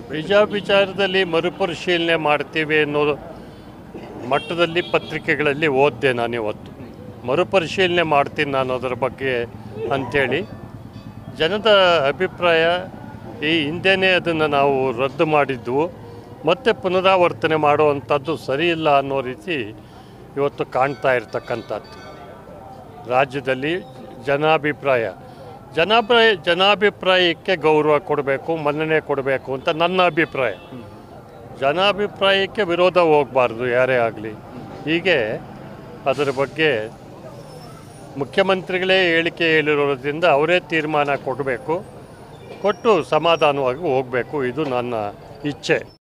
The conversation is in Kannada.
ವಿಜಾ ವಿಚಾರದಲ್ಲಿ ಮರುಪರಿಶೀಲನೆ ಮಾಡ್ತೀವಿ ಅನ್ನೋ ಮಟ್ಟದಲ್ಲಿ ಪತ್ರಿಕೆಗಳಲ್ಲಿ ಓದಿದೆ ನಾನು ಇವತ್ತು ಮರುಪರಿಶೀಲನೆ ಮಾಡ್ತೀನಿ ನಾನು ಅದರ ಬಗ್ಗೆ ಅಂಥೇಳಿ ಜನದ ಅಭಿಪ್ರಾಯ ಈ ಹಿಂದೆನೇ ಅದನ್ನು ನಾವು ರದ್ದು ಮಾಡಿದ್ವು ಮತ್ತೆ ಪುನರಾವರ್ತನೆ ಮಾಡುವಂಥದ್ದು ಸರಿಯಿಲ್ಲ ಅನ್ನೋ ರೀತಿ ಇವತ್ತು ಕಾಣ್ತಾ ಇರ್ತಕ್ಕಂಥದ್ದು ರಾಜ್ಯದಲ್ಲಿ ಜನಾಭಿಪ್ರಾಯ ಜನಾಭಿಪ್ರಾಯ ಜನಾಭಿಪ್ರಾಯಕ್ಕೆ ಗೌರವ ಕೊಡಬೇಕು ಮನ್ನಣೆ ಕೊಡಬೇಕು ಅಂತ ನನ್ನ ಅಭಿಪ್ರಾಯ ಜನಾಭಿಪ್ರಾಯಕ್ಕೆ ವಿರೋಧ ಹೋಗಬಾರ್ದು ಯಾರೇ ಆಗಲಿ ಹೀಗೆ ಅದರ ಬಗ್ಗೆ ಮುಖ್ಯಮಂತ್ರಿಗಳೇ ಹೇಳಿಕೆ ಹೇಳಿರೋದ್ರಿಂದ ಅವರೇ ತೀರ್ಮಾನ ಕೊಡಬೇಕು ಕೊಟ್ಟು ಸಮಾಧಾನವಾಗಿ ಹೋಗಬೇಕು ಇದು ನನ್ನ ಇಚ್ಛೆ